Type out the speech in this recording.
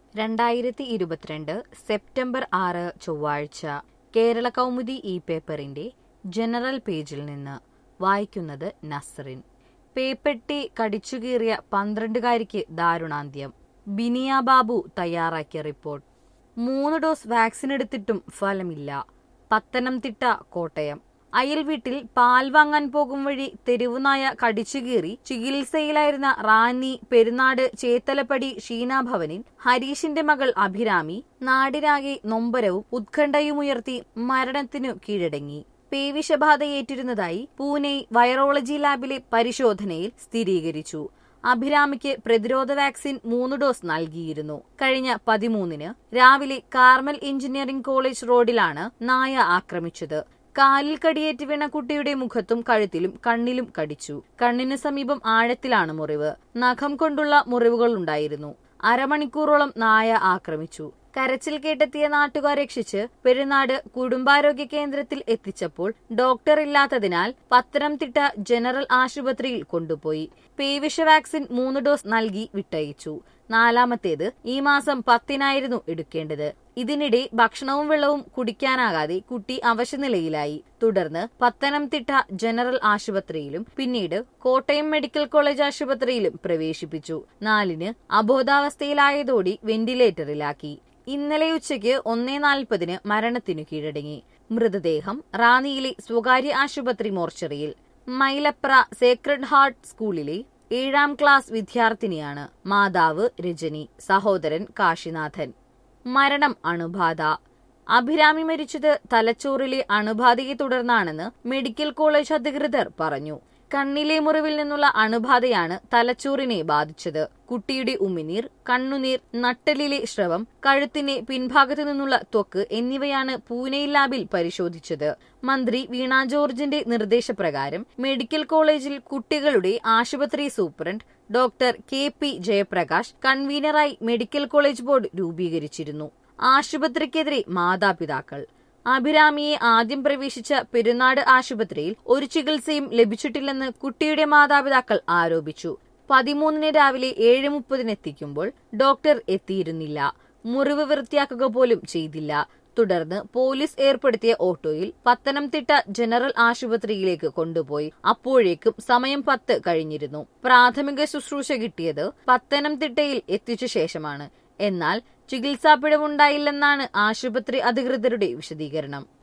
രണ്ടായിരത്തി ഇരുപത്തിരണ്ട് സെപ്റ്റംബർ ആറ് ചൊവ്വാഴ്ച കേരള കൗമുദി ഈ പേപ്പറിന്റെ ജനറൽ പേജിൽ നിന്ന് വായിക്കുന്നത് നസ്റിൻ പേപ്പെട്ടി കടിച്ചുകീറിയ പന്ത്രണ്ടുകാരിക്ക് ദാരുണാന്ത്യം ബിനിയ ബാബു തയ്യാറാക്കിയ റിപ്പോർട്ട് മൂന്ന് ഡോസ് വാക്സിൻ എടുത്തിട്ടും ഫലമില്ല പത്തനംതിട്ട കോട്ടയം അയൽ വീട്ടിൽ പാൽ വാങ്ങാൻ പോകും വഴി തെരുവുനായ കടിച്ചുകീറി ചികിത്സയിലായിരുന്ന റാന്നി പെരുന്നാട് ചേത്തലപ്പടി ഷീനാഭവനിൽ ഹരീഷിന്റെ മകൾ അഭിരാമി നാടിനാകെ നൊമ്പരവും ഉത്കണ്ഠയുമുയർത്തി മരണത്തിനു കീഴടങ്ങി പേവിഷബാധയേറ്റിരുന്നതായി പൂനെ വൈറോളജി ലാബിലെ പരിശോധനയിൽ സ്ഥിരീകരിച്ചു അഭിരാമിക്ക് പ്രതിരോധ വാക്സിൻ മൂന്ന് ഡോസ് നൽകിയിരുന്നു കഴിഞ്ഞ പതിമൂന്നിന് രാവിലെ കാർമൽ എഞ്ചിനീയറിംഗ് കോളേജ് റോഡിലാണ് നായ ആക്രമിച്ചത് കാലിൽ കടിയേറ്റ് വീണ കുട്ടിയുടെ മുഖത്തും കഴുത്തിലും കണ്ണിലും കടിച്ചു കണ്ണിന് സമീപം ആഴത്തിലാണ് മുറിവ് നഖം കൊണ്ടുള്ള മുറിവുകൾ ഉണ്ടായിരുന്നു അരമണിക്കൂറോളം നായ ആക്രമിച്ചു കരച്ചിൽ കേട്ടെത്തിയ നാട്ടുകാർ രക്ഷിച്ച് പെരുന്നാട് കുടുംബാരോഗ്യ കേന്ദ്രത്തിൽ എത്തിച്ചപ്പോൾ ഡോക്ടർ ഇല്ലാത്തതിനാൽ പത്തനംതിട്ട ജനറൽ ആശുപത്രിയിൽ കൊണ്ടുപോയി പേവിഷ വാക്സിൻ മൂന്ന് ഡോസ് നൽകി വിട്ടയച്ചു നാലാമത്തേത് ഈ മാസം പത്തിനായിരുന്നു എടുക്കേണ്ടത് ഇതിനിടെ ഭക്ഷണവും വെള്ളവും കുടിക്കാനാകാതെ കുട്ടി അവശനിലയിലായി തുടർന്ന് പത്തനംതിട്ട ജനറൽ ആശുപത്രിയിലും പിന്നീട് കോട്ടയം മെഡിക്കൽ കോളേജ് ആശുപത്രിയിലും പ്രവേശിപ്പിച്ചു നാലിന് അബോധാവസ്ഥയിലായതോടെ വെന്റിലേറ്ററിലാക്കി ഇന്നലെ ഉച്ചയ്ക്ക് ഒന്നേ നാൽപ്പതിന് മരണത്തിനു കീഴടങ്ങി മൃതദേഹം റാന്നിയിലെ സ്വകാര്യ ആശുപത്രി മോർച്ചറിയിൽ മൈലപ്ര സേക്രഡ് ഹാർട്ട് സ്കൂളിലെ ഏഴാം ക്ലാസ് വിദ്യാർത്ഥിനിയാണ് മാതാവ് രജനി സഹോദരൻ കാശിനാഥൻ മരണം അണുബാധ അഭിരാമി മരിച്ചത് തലച്ചോറിലെ അണുബാധയെ തുടർന്നാണെന്ന് മെഡിക്കൽ കോളേജ് അധികൃതർ പറഞ്ഞു കണ്ണിലെ മുറിവിൽ നിന്നുള്ള അണുബാധയാണ് തലച്ചോറിനെ ബാധിച്ചത് കുട്ടിയുടെ ഉമിനീർ കണ്ണുനീർ നട്ടലിലെ ശ്രവം കഴുത്തിന്റെ പിൻഭാഗത്തു നിന്നുള്ള ത്വക്ക് എന്നിവയാണ് പൂനെ ലാബിൽ പരിശോധിച്ചത് മന്ത്രി വീണ ജോർജിന്റെ നിർദ്ദേശപ്രകാരം മെഡിക്കൽ കോളേജിൽ കുട്ടികളുടെ ആശുപത്രി superintendent doctor K P Jayaprakash കൺവീനറായി മെഡിക്കൽ കോളേജ് ബോർഡ് രൂപീകരിച്ചിരുന്നു ആശുപത്രിക്കെതിരെ മാതാപിതാക്കൾ അഭിരാമിയെ ആദ്യം പ്രവേശിച്ച പെരുന്നാട് ആശുപത്രിയിൽ ഒരു ചികിത്സയും ലഭിച്ചിട്ടില്ലെന്ന് കുട്ടിയുടെ മാതാപിതാക്കൾ ആരോപിച്ചു പതിമൂന്നിന് രാവിലെ ഏഴ് മുപ്പതിനെത്തിക്കുമ്പോൾ ഡോക്ടർ എത്തിയിരുന്നില്ല മുറിവ് വൃത്തിയാക്കുക പോലും ചെയ്തില്ല തുടർന്ന് പോലീസ് ഏർപ്പെടുത്തിയ ഓട്ടോയിൽ പത്തനംതിട്ട ജനറൽ ആശുപത്രിയിലേക്ക് കൊണ്ടുപോയി അപ്പോഴേക്കും സമയം പത്ത് കഴിഞ്ഞിരുന്നു പ്രാഥമിക ശുശ്രൂഷ കിട്ടിയത് പത്തനംതിട്ടയിൽ എത്തിച്ച ശേഷമാണ് എന്നാൽ ചികിത്സാ പിഴവുണ്ടായില്ലെന്നാണ് ആശുപത്രി അധികൃതരുടെ വിശദീകരണം